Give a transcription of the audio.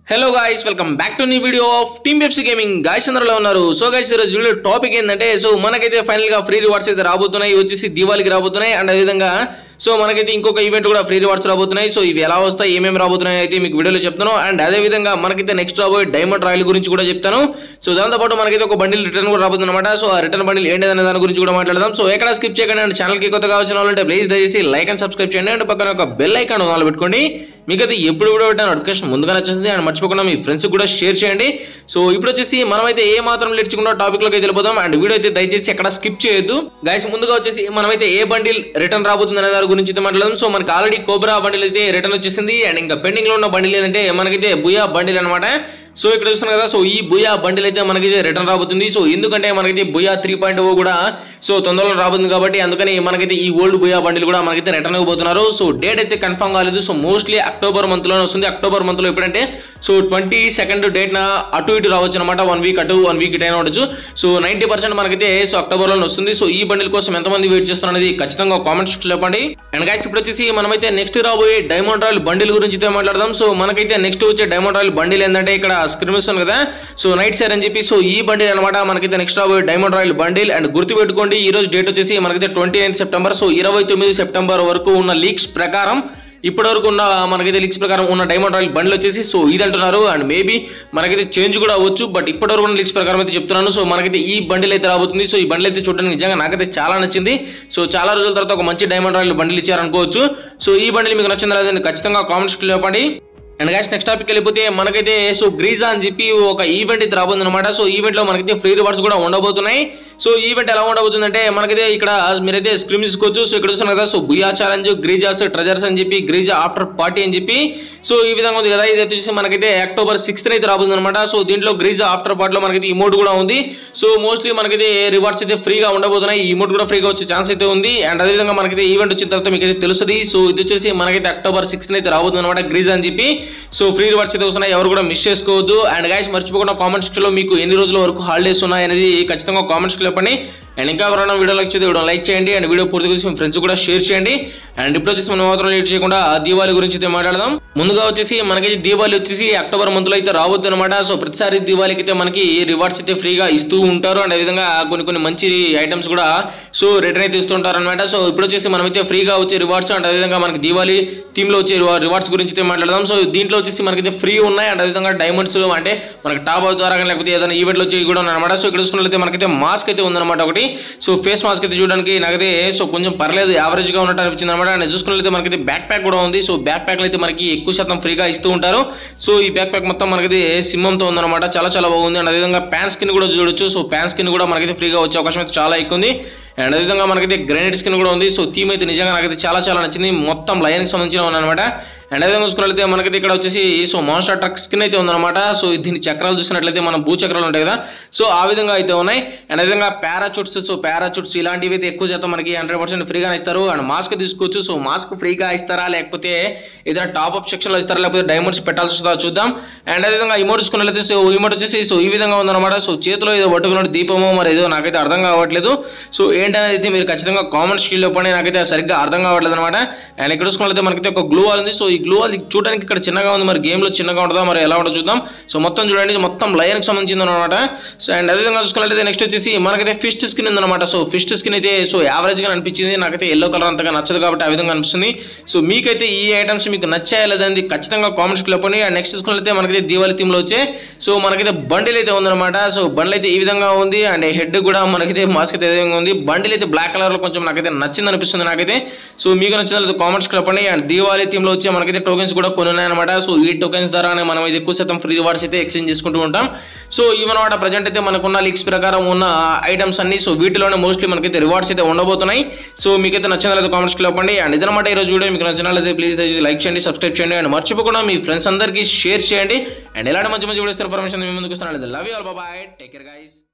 hello guys welcome back to new video of team Pepsi gaming guys అందరిలో ఉన్నారు so guys ఈరోజు video topic ఏంటంటే so మనకైతే final గా ఫ్రీ రివార్డ్స్ అయితే రాబోతున్నాయి ఇవి వచ్చేసి దీవాళికి రాబోతున్నాయి అండ్ అదేవిధంగా సో మనకైతే ఇంకొక ఈవెంట్ కూడా ఫ్రీ రివార్డ్స్ రాబోతున్నాయి సో ఇవి ఎలా వస్తాయి ఏమేమి రాబోతున్నాయి అయితే మీకు వీడియోలో చెప్తాను అండ్ అదే విధంగా మనకైతే నెక్స్ట్ రాబోయే డైమండ్ రాయల్ గురించి కూడా చెప్తాను సో దాంతోపాటు మనకైతే ఒక బండిల్ రిటర్న్ కూడా రాబోతుంది అనమాట సో ఆ రిటర్న్ బండిల్ ఏంటనే దాని గురించి కూడా మాట్లాడదాం సో ఎక్కడ స్కిప్ చేయకండి అండ్ ఛానల్కి కొత్తగా వచ్చిన వాళ్ళంటే ప్లీజ్ దయచేసి లైక్ అండ్ సబ్స్క్రైబ్ చేయండి అండ్ పక్కన ఒక బెల్ ఐకాన్ వాళ్ళు పెట్టుకోండి మీకు అయితే ఎప్పుడు కూడా పెట్టిన నోటిఫికేషన్ ముందుగా వచ్చేసింది అండ్ మర్చిపోకుండా మీ ఫ్రెండ్స్ కూడా షేర్ చేయండి సో ఇప్పుడు వచ్చేసి మనమైతే ఏ మాత్రం లేచుకుండా టాపిక్ లోకి వెళ్ళిపోదాం అండ్ వీడియో అయితే దయచేసి ఎక్కడ స్కిప్ చేయొద్దు గైస్ ముందుగా వచ్చేసి మనమైతే ఏ బండిల్ రిటర్న్ రాబోతుంది అనే దాని గురించి అయితే మాట్లాడదాం సో మనకి ఆల్రెడీ కోబ్రా బండిల్ అయితే రిటర్న్ వచ్చేసింది అండ్ ఇంకా పెండింగ్ లో ఉన్న బండిల్ ఏంటంటే మనకైతే బుయా బండిల్ అనమాట సో ఇక్కడ చూస్తున్నారు కదా సో ఈ బుయా బండిల్ అయితే మనకైతే రిటర్న్ రాబోతుంది సో ఎందుకంటే మనకైతే బుయా త్రీ పాయింట్ ఓ కూడా సో తొందరలో రాబోతుంది కాబట్టి అందుకని మనకైతే ఈ ఓల్డ్ బుయా బండిల్ కూడా మనకైతే రిటర్న్ ఇవ్వబోతున్నారు సో డేట్ అయితే కన్ఫర్మ్ కాలేదు సో మోస్ట్లీ అక్టోబర్ మంత్ లోనే వస్తుంది అక్టోబర్ మంత్ లో ఎప్పుడంటే సో ట్వంటీ సెకండ్ డేట్ నా అటు ఇటు రావచ్చు అనమాట వన్ వీక్ అటు వన్ వీక్ ఇటు అయినా ఉండొచ్చు సో నైన్టీ పర్సెంట్ మనకైతే సో అక్టోబర్ లోనే వస్తుంది సో ఈ బండిల్ కోసం ఎంతమంది వెయిట్ చేస్తున్నారు అనేది ఖచ్చితంగా కామెంట్స్ చెప్పండి అండ్ గైస్ ఇప్పుడు వచ్చేసి మనమైతే నెక్స్ట్ రాబోయే డైమండ్ రాయల్ బండిల్ గురించి అయితే మాట్లాడదాం సో మనకైతే నెక్స్ట్ వచ్చే డైమండ్ రాయల్ బండిల్ ఏంటంటే ఇక్కడ స్క్రీన్ ఇస్తుంది కదా సో నైట్ సేర్ అని చెప్పి సో ఈ బండిల్ అనమాట మనకైతే నెక్స్ట్ రాబోయే డైమండ్ రాయల్ బండిల్ అండ్ గుర్తుపెట్టుకోండి ఈ రోజు డేట్ వచ్చేసి మనకైతే ట్వంటీ నైన్త్ సెప్టెంబర్ సో ఇరవై తొమ్మిది సెప్టెంబర్ వరకు ఉన్న లీక్స్ ప్రకారం ఇప్పటివరకు ఉన్న మనకైతే లీక్స్ ప్రకారం ఉన్న డైమండ్ రాయల్ బండ్లు వచ్చేసి సో ఇది అంటున్నారు అండ్ మేబీ మనకైతే చేంజ్ కూడా అవ్వచ్చు బట్ ఇప్పటివరకు ఉన్న లీక్స్ ప్రకారం అయితే చెప్తున్నాను సో మనకైతే ఈ బండిల్ అయితే రాబోతుంది సో ఈ బండిల్ అయితే చూడడానికి నిజంగా నాకైతే చాలా నచ్చింది సో చాలా రోజుల తర్వాత ఒక మంచి డైమండ్ రాయల్ బండిల్ ఇచ్చారనుకోవచ్చు సో ఈ బండిల్ మీకు నచ్చిందా లేదని ఖచ్చితంగా కామెంట్స్ చెప్పండి అండ్ గాస్ నెక్స్ట్ టాపిక్ వెళ్ళిపోతే మనకైతే సో గ్రీజా అని చెప్పి ఒక ఈవెంట్ అయితే రాబోతుంది అనమాట సో ఈవెంట్ లో మనకైతే ఫ్రీ రివార్డ్స్ కూడా ఉండబోతున్నాయి సో ఈవెంట్ ఎలా ఉండబోతుందంటే మనకైతే ఇక్కడ మీరైతే స్క్రీన్ తీసుకోవచ్చు సో ఇక్కడ చూస్తున్నారు కదా so Booyah challenge Greiza's treasures అని చెప్పి గ్రీజా ఆఫ్టర్ పార్టీ అని చెప్పి సో ఈ విధంగా ఉంది కదా ఇది వచ్చేసి మనకైతే అక్టోబర్ సిక్స్త్ అయితే రాబోతుంది అనమాట సో దీంట్లో గ్రీజా ఆఫ్టర్ పార్ట్ మనకైతే ఇమోట్ కూడా ఉంది సో మోస్ట్లీ మనకైతే రివార్డ్స్ అయితే ఫ్రీగా ఉండబోతున్నాయి ఈ ఇమోట్ కూడా ఫ్రీగా వచ్చే ఛాన్స్ అయితే ఉంది అండ్ అదేవిధంగా మనకైతే ఈవెంట్ వచ్చిన తర్వాత మీకు అయితే తెలుస్తుంది సో ఇది వచ్చేసి మనకైతే అక్టోబర్ సిక్స్త్ అయితే రాబోతుంది అనమాట గ్రీజా అని చెప్పి సో ఫ్రీ రివార్డ్స్ అయితే వస్తున్నాయి ఎవరు కూడా మిస్ చేసుకోవద్దు అండ్ గైస్ మర్చిపోకుండా కామెంట్స్ లో మీకు ఎన్ని రోజుల వరకు హాలిడేస్ ఉన్నాయి అనేది ఖచ్చితంగా కామెంట్స్ చెప్పండి అండ్ ఇంకా ఎవరైనా వీడియో లైక్ చేస్తే వీడియో లైక్ చేయండి అండ్ వీడియో పూర్తి చేసి మీ ఫ్రెండ్స్ కూడా షేర్ చేయండి అండ్ ఇప్పుడు వచ్చేసి మనం మాత్రం లేట్ చేయకుండా దీవాళి గురించి అయితే మాట్లాడదాం ముందుగా వచ్చేసి మనకి దీవాళి వచ్చేసి అక్టోబర్ మంత్ లో అయితే రావద్దు అనమాట సో ప్రతిసారి దీవాళికి అయితే మనకి రివార్డ్స్ అయితే ఫ్రీగా ఇస్తూ ఉంటారు అండ్ అదేవిధంగా కొన్ని కొన్ని మంచి ఐటమ్స్ కూడా సో రిటర్న్ అయితే ఇస్తుంటారు అనమాట సో ఇప్పుడు వచ్చేసి మనమైతే ఫ్రీగా వచ్చే రివార్డ్స్ అండ్ అదేవిధంగా మనకి దీవాళి థీమ్ లో వచ్చే రివార్డ్స్ గురించి అయితే మాట్లాడదాం సో దీంట్లో వచ్చేసి మనకైతే ఫ్రీ ఉన్నాయి అండ్ అదేవిధంగా డైమండ్స్ అంటే మనకి టాప్ ద్వారా కానీ లేకపోతే ఏదైనా ఈవెంట్లో వచ్చి కూడా అనమాట సో ఇక్కడ చూసుకున్నట్లయితే మనకైతే మాస్క్ అయితే ఉందన్నమాట ఒకటి సో ఫేస్ మాస్క్ అయితే చూడడానికి నాకైతే సో కొంచెం పర్లేదు యావరేజ్ గా ఉన్నట్టు అనిపించింది అనమాట అండ్ చూసుకున్నట్లయితే మనకైతే బ్యాక్ ప్యాక్ కూడా ఉంది సో బ్యాక్ ప్యాక్ అయితే మనకి ఎక్కువ శాతం ఫ్రీగా ఇస్తూ ఉంటారు సో ఈ బ్యాక్ ప్యాక్ మొత్తం మనకైతే సింహంతో ఉందన్నమాట చాలా చాలా బాగుంది అండ్ అదేవిధంగా ప్యాన్ స్కిన్ కూడా చూడొచ్చు సో ప్యాన్ స్కిన్ కూడా మనకైతే ఫ్రీగా వచ్చే అవకాశం అయితే చాలా ఎక్కువ ఉంది అండ్ అదేవిధంగా మనకైతే గ్రెనేడ్ స్కిన్ కూడా ఉంది సో థీమ్ అయితే నిజంగా నాకైతే చాలా చాలా నచ్చింది మొత్తం లయన్కి సంబంధించిన అనమాట అండ్ అదే చూసుకున్నట్లయితే మనకైతే ఇక్కడ వచ్చేసి సో మాన్స్టర్ ట్రక్ స్కిన్ అయితే ఉందన్నమాట సో దీని చక్రాలు చూసినట్లయితే మన భూ చక్రాలు ఉంటాయి కదా సో ఆ విధంగా అయితే ఉన్నాయి అండ్ అదేవిధంగా పారాచూట్స్ సో పారాచూట్స్ ఇలాంటివి అయితే ఎక్కువ శాతం మనకి హండ్రెడ్ పర్సెంట్ ఫ్రీగా ఇస్తారు అండ్ మాస్క్ తీసుకోవచ్చు సో మాస్క్ ఫ్రీగా ఇస్తారా లేకపోతే ఏదైనా టాప్ అప్ సెక్షన్ లో ఇస్తారా లేకపోతే డైమండ్స్ పెట్టాల్సి వస్తుందా చూద్దాం అండ్ అదేవిధంగా ఇమోట్ చూసుకున్నట్లయితే సో ఇమోట్ వచ్చేసి సో ఈ విధంగా ఉందన్నమాట సో చేతిలో ఏదో పట్టుకున్న దీపమో మరి ఏదో నాకైతే అర్థం కావట్లేదు సో ఏంటనేది మీరు ఖచ్చితంగా కామెంట్ స్కిల్ పని నాకైతే సరిగ్గా అర్థం కావట్లేదు అనమాట అండ్ ఇక్కడ చూసుకున్నట్లయితే మనకైతే ఒక గ్లూ వాల్ ఉంది సో ఈ గ్లూ వాల్ చూడడానికి ఇక్కడ చిన్నగా ఉంది మరి గేమ్ లో చిన్నగా ఉంటుందా మరి ఎలా ఉంటుందో చూద్దాం సో మొత్తం చూడండి ఇది మొత్తం లయన్ కి సంబంధించింది అనమాట సో అండ్ అదేవిధంగా చూసుకున్నట్లయితే నెక్స్ట్ వచ్చేసి మనకైతే ఫిస్ట్ స్కిన్ ఉందన్నమాట సో ఫిస్ట్ స్కిన్ అయితే సో యావరేజ్ గా అనిపించింది నాకైతే ఎల్లో కలర్ అంతగా నచ్చదు కాబట్టి ఆ విధంగా అనిపిస్తుంది సో మీకైతే ఈ ఐటమ్స్ మీకు నచ్చాయా లేదండి ఖచ్చితంగా కామెంట్స్ చెప్పండి అండ్ నెక్స్ట్ చూసుకున్నట్లయితే మనకైతే దీవాళి థీమ్ లో వచ్చే సో మనకైతే బండిల్ అయితే ఉందన్నమాట సో బండిల్ అయితే ఈ విధంగా ఉంది అండ్ హెడ్ కూడా మనకైతే మాస్క్ అయితే ఏ విధంగా ఉంది బండిల్ అయితే బ్లాక్ కలర్ లో కొంచెం నాకైతే నచ్చింది అనిపిస్తుంది నాకైతే సో మీకు నచ్చిన కామెంట్స్ చెప్పండి అండ్ దీవాళి థీమ్ లో వచ్చే మనకైతే టోకెన్స్ కూడా కొన్ని ఉన్నాయన్నమాట సో ఈ టోకెన్స్ ద్వారానే మనం అయితే ఎక్కువ శాతం ఫ్రీ రివార్డ్స్ అయితే ఎక్స్చేంజ్ చేసుకుంటూ ఉంటాం సో ఇవన్నమాట ప్రజెంట్ అయితే మనకున్న లీక్స్ ప్రకారం ఉన్న ఐటమ్స్ అన్ని సో వీటిలోనే మోస్ట్లీ మనకైతే రివార్డ్స్ అయితే ఉండబోతున్నాయి సో మీకైతే నచ్చిన లేదా కామెంట్స్ చెప్పండి అండ్ ఇదనమాట ఈరోజు వీడియో మీకు నచ్చినట్లయితే ప్లీజ్ లైక్ చేయండి సబ్స్క్రైబ్ చేయండి అండ్ మర్చిపోకుండా మీ ఫ్రెండ్స్ అందరికీ షేర్ చేయండి అండ్ ఎలాంటి మంచి మంచి వీడియోస్ ఇన్ఫర్మేషన్ మీ ముందుకు వస్తున్నాను love you all bye take care guys